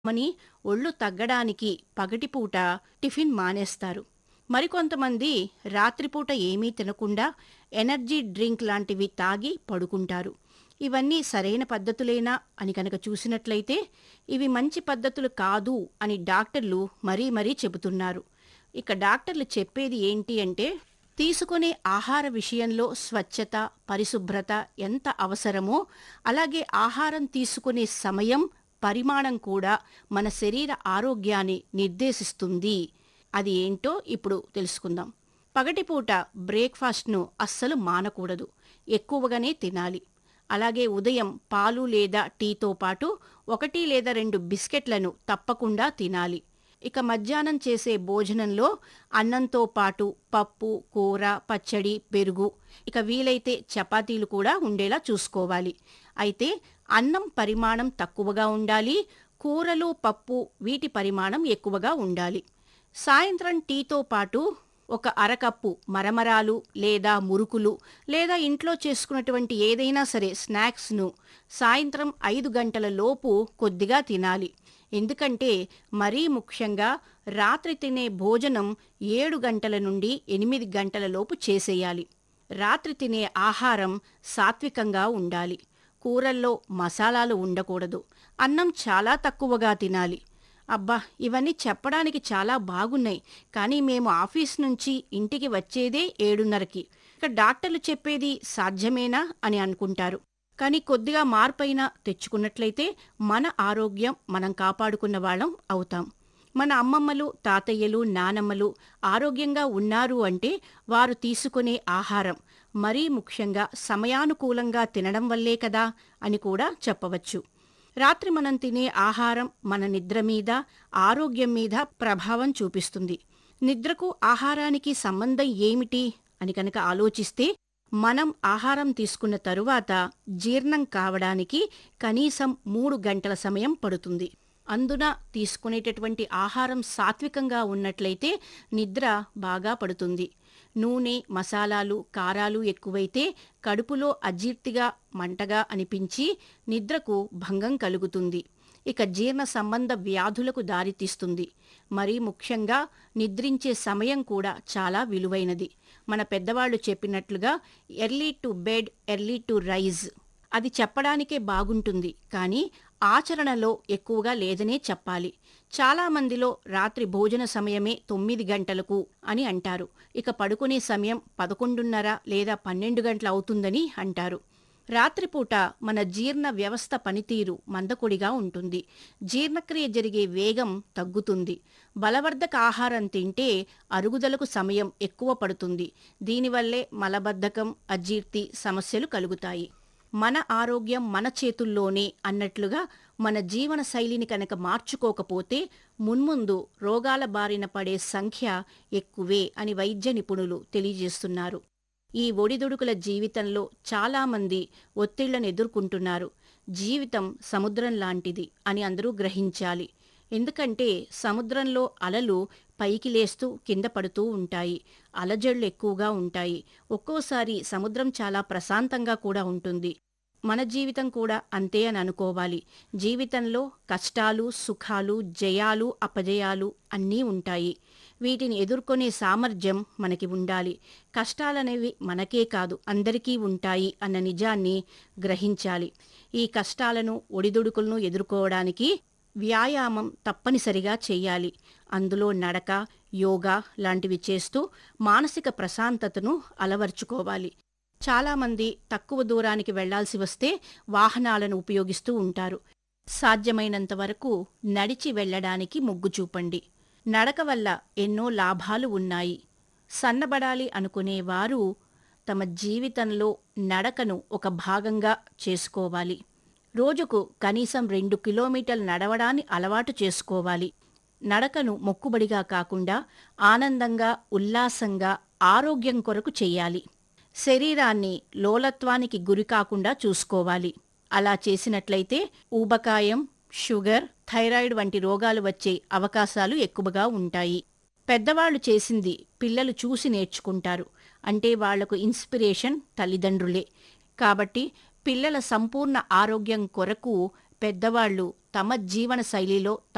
మని ఒళ్ళు తగ్గడానికి పగటిపూట టిఫిన్ మానేస్తారు మరికొంతమంది రాత్రిపూట ఏమీ తినకుండా ఎనర్జీ డ్రింక్ లాంటివి తాగి పడుకుంటారు ఇవన్నీ సరైన పద్ధతులేనా అని కనుక చూసినట్లయితే ఇవి మంచి పద్ధతులు కాదు అని డాక్టర్లు మరీ మరీ చెబుతున్నారు ఇక డాక్టర్లు చెప్పేది ఏంటి అంటే తీసుకునే ఆహార విషయంలో స్వచ్ఛత పరిశుభ్రత ఎంత అవసరమో అలాగే ఆహారం తీసుకునే సమయం పరిమాణం కూడా మన శరీర ఆరోగ్యాన్ని నిర్దేశిస్తుంది అది ఏంటో ఇప్పుడు తెలుసుకుందాం పగటిపూట బ్రేక్ఫాస్ట్ను అస్సలు మానకూడదు ఎక్కువగానే తినాలి అలాగే ఉదయం పాలు లేదా టీతో పాటు ఒకటి లేదా రెండు బిస్కెట్లను తప్పకుండా తినాలి ఇక మధ్యాహ్నం చేసే భోజనంలో అన్నంతో పాటు పప్పు కూర పచ్చడి పెరుగు ఇక వీలైతే చపాతీలు కూడా ఉండేలా చూసుకోవాలి అయితే అన్నం పరిమాణం తక్కువగా ఉండాలి కూరలు పప్పు వీటి పరిమాణం ఎక్కువగా ఉండాలి సాయంత్రం టీతో పాటు ఒక అరకప్పు మరమరాలు లేదా మురుకులు లేదా ఇంట్లో చేసుకున్నటువంటి ఏదైనా సరే స్నాక్స్ను సాయంత్రం ఐదు గంటల లోపు కొద్దిగా తినాలి ఎందుకంటే మరీ ముఖ్యంగా రాత్రి తినే భోజనం ఏడు గంటల నుండి ఎనిమిది గంటల లోపు చేసేయాలి రాత్రి తినే ఆహారం సాత్వికంగా ఉండాలి కూరల్లో మసాలాలు ఉండకూడదు అన్నం చాలా తక్కువగా తినాలి అబ్బా ఇవన్నీ చెప్పడానికి చాలా బాగున్నాయి కానీ మేము ఆఫీస్ నుంచి ఇంటికి వచ్చేదే ఏడున్నరకి ఇక డాక్టర్లు చెప్పేది సాధ్యమేనా అని అనుకుంటారు కానీ కొద్దిగా మార్పైనా తెచ్చుకున్నట్లయితే మన ఆరోగ్యం మనం కాపాడుకున్న వాళ్ళం అవుతాం మన అమ్మమ్మలు తాతయ్యలు నానమ్మలు ఆరోగ్యంగా ఉన్నారు అంటే వారు తీసుకునే ఆహారం మరీ ముఖ్యంగా సమయానుకూలంగా తినడం వల్లే కదా అని కూడా చెప్పవచ్చు రాత్రి మనం తినే ఆహారం మన నిద్ర మీద ఆరోగ్యం మీద ప్రభావం చూపిస్తుంది నిద్రకు ఆహారానికి సంబంధం ఏమిటి అని కనుక ఆలోచిస్తే మనం ఆహారం తీసుకున్న తరువాత జీర్ణం కావడానికి కనీసం మూడు గంటల సమయం పడుతుంది అందున తీసుకునేటటువంటి ఆహారం సాత్వికంగా ఉన్నట్లయితే నిద్ర బాగా పడుతుంది నూనె మసాలాలు కారాలు ఎక్కువైతే కడుపులో అజీర్తిగా మంటగా అనిపించి నిద్రకు భంగం కలుగుతుంది ఇక జీర్ణ సంబంధ వ్యాధులకు దారితీస్తుంది మరీ ముఖ్యంగా నిద్రించే సమయం కూడా చాలా విలువైనది మన పెద్దవాళ్ళు చెప్పినట్లుగా early to bed early to rise అది చెప్పడానికే బాగుంటుంది కానీ ఆచరణలో ఎక్కువగా లేదనే చెప్పాలి చాలా మందిలో రాత్రి భోజన సమయమే తొమ్మిది గంటలకు అని అంటారు ఇక పడుకునే సమయం పదకొండున్నర లేదా పన్నెండు గంటలు అవుతుందని అంటారు రాత్రిపూట మన జీర్ణ వ్యవస్థ పనితీరు మందకొడిగా ఉంటుంది జీర్ణక్రియ జరిగే వేగం తగ్గుతుంది బలవర్ధక ఆహారం తింటే అరుగుదలకు సమయం ఎక్కువ పడుతుంది దీనివల్లే మలబద్ధకం అజీర్తి సమస్యలు కలుగుతాయి మన ఆరోగ్యం మన చేతుల్లోనే అన్నట్లుగా మన జీవన శైలిని కనుక మార్చుకోకపోతే మున్ముందు రోగాల బారిన పడే సంఖ్య ఎక్కువే అని వైద్య నిపుణులు తెలియజేస్తున్నారు ఈ ఒడిదుడుకుల జీవితంలో చాలామంది ఒత్తిళ్లను ఎదుర్కొంటున్నారు జీవితం సముద్రం లాంటిది అని అందరూ గ్రహించాలి ఎందుకంటే సముద్రంలో అలలు పైకి లేస్తూ కింద పడుతూ ఉంటాయి అలజడులు ఎక్కువగా ఉంటాయి ఒక్కోసారి సముద్రం చాలా ప్రశాంతంగా కూడా ఉంటుంది మన జీవితం కూడా అంతే అని అనుకోవాలి జీవితంలో కష్టాలు సుఖాలు జయాలు అపజయాలు అన్నీ ఉంటాయి వీటిని ఎదుర్కొనే సామర్థ్యం మనకి ఉండాలి కష్టాలనేవి మనకే కాదు అందరికీ ఉంటాయి అన్న నిజాన్ని గ్రహించాలి ఈ కష్టాలను ఒడిదుడుకులను ఎదుర్కోవడానికి వ్యాయామం తప్పనిసరిగా చేయాలి అందులో నడక యోగా లాంటివి చేస్తూ మానసిక ప్రశాంతతను అలవర్చుకోవాలి చాలామంది తక్కువ దూరానికి వెళ్లాల్సి వస్తే వాహనాలను ఉపయోగిస్తూ ఉంటారు సాధ్యమైనంత వరకు నడిచి వెళ్లడానికి మొగ్గు చూపండి నడక వల్ల ఎన్నో లాభాలు ఉన్నాయి సన్నబడాలి అనుకునేవారు తమ జీవితంలో నడకను ఒక భాగంగా చేసుకోవాలి రోజుకు కనీసం రెండు కిలోమీటర్లు నడవడాన్ని అలవాటు చేసుకోవాలి నడకను మొక్కుబడిగా కాకుండా ఆనందంగా ఉల్లాసంగా ఆరోగ్యం కొరకు చెయ్యాలి శరీరాన్ని లోలత్వానికి గురి కాకుండా చూసుకోవాలి అలా చేసినట్లయితే ఊబకాయం షుగర్ థైరాయిడ్ వంటి రోగాలు వచ్చే అవకాశాలు ఎక్కువగా ఉంటాయి పెద్దవాళ్లు చేసింది పిల్లలు చూసి నేర్చుకుంటారు అంటే వాళ్లకు ఇన్స్పిరేషన్ తల్లిదండ్రులే కాబట్టి పిల్లల సంపూర్ణ ఆరోగ్యం కొరకు పెద్దవాళ్లు తమ జీవన శైలిలో